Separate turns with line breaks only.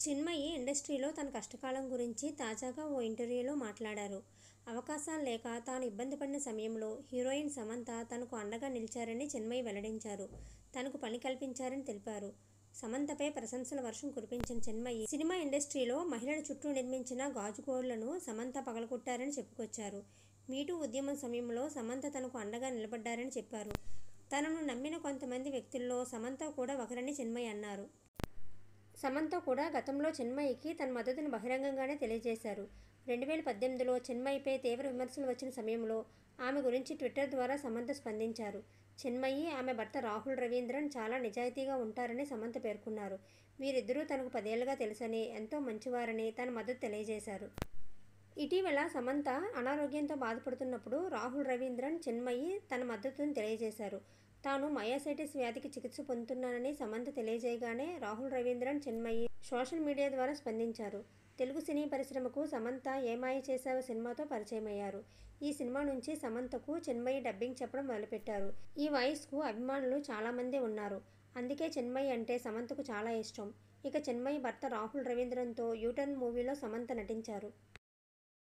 చిన్మయి ఇండస్ట్రీలో తన కష్టకాలం గురించి తాజాగా ఓ ఇంటర్వ్యూలో మాట్లాడారు అవకాశాలు లేక తాను ఇబ్బంది పడిన సమయంలో హీరోయిన్ సమంత తనకు అండగా నిలిచారని చిన్మయి వెల్లడించారు తనకు పని కల్పించారని తెలిపారు సమంతపై ప్రశంసల వర్షం కురిపించిన చిన్మయి సినిమా ఇండస్ట్రీలో మహిళల చుట్టూ నిర్మించిన గాజుగోళ్లను సమంత పగలగొట్టారని చెప్పుకొచ్చారు మీటూ ఉద్యమం సమయంలో సమంత తనకు అండగా నిలబడ్డారని చెప్పారు తనను నమ్మిన కొంతమంది వ్యక్తుల్లో సమంత కూడా ఒకరని చిన్మయి అన్నారు సమంత కూడా గతంలో చిన్మయికి తన మద్దతును బహిరంగంగానే తెలియజేశారు రెండు వేల పద్దెనిమిదిలో చిన్మయిపై తీవ్ర విమర్శలు వచ్చిన సమయంలో ఆమె గురించి ట్విట్టర్ ద్వారా సమంత స్పందించారు చిన్మయి ఆమె భర్త రాహుల్ రవీంద్రన్ చాలా నిజాయితీగా ఉంటారని సమంత పేర్కొన్నారు వీరిద్దరూ తనకు పదేళ్లుగా తెలుసని ఎంతో మంచివారని తన మద్దతు తెలియజేశారు ఇటీవల సమంత అనారోగ్యంతో బాధపడుతున్నప్పుడు రాహుల్ రవీంద్రన్ చిన్మయి తన మద్దతును తెలియజేశారు తాను మయాసైటిస్ వ్యాధికి చికిత్స పొందుతున్నానని సమంత తెలియజేయగానే రాహుల్ రవీంద్రన్ చిన్మయి సోషల్ మీడియా ద్వారా స్పందించారు తెలుగు సినీ పరిశ్రమకు సమంత ఏమాయ చేశావు సినిమాతో పరిచయమయ్యారు ఈ సినిమా నుంచి సమంతకు చిన్మయి డబ్బింగ్ చెప్పడం మొదలుపెట్టారు ఈ వాయిస్కు అభిమానులు చాలామంది ఉన్నారు అందుకే చిన్మయి అంటే సమంతకు చాలా ఇష్టం ఇక చిన్మయి భర్త రాహుల్ రవీంద్రన్తో యూటర్న్ మూవీలో సమంత నటించారు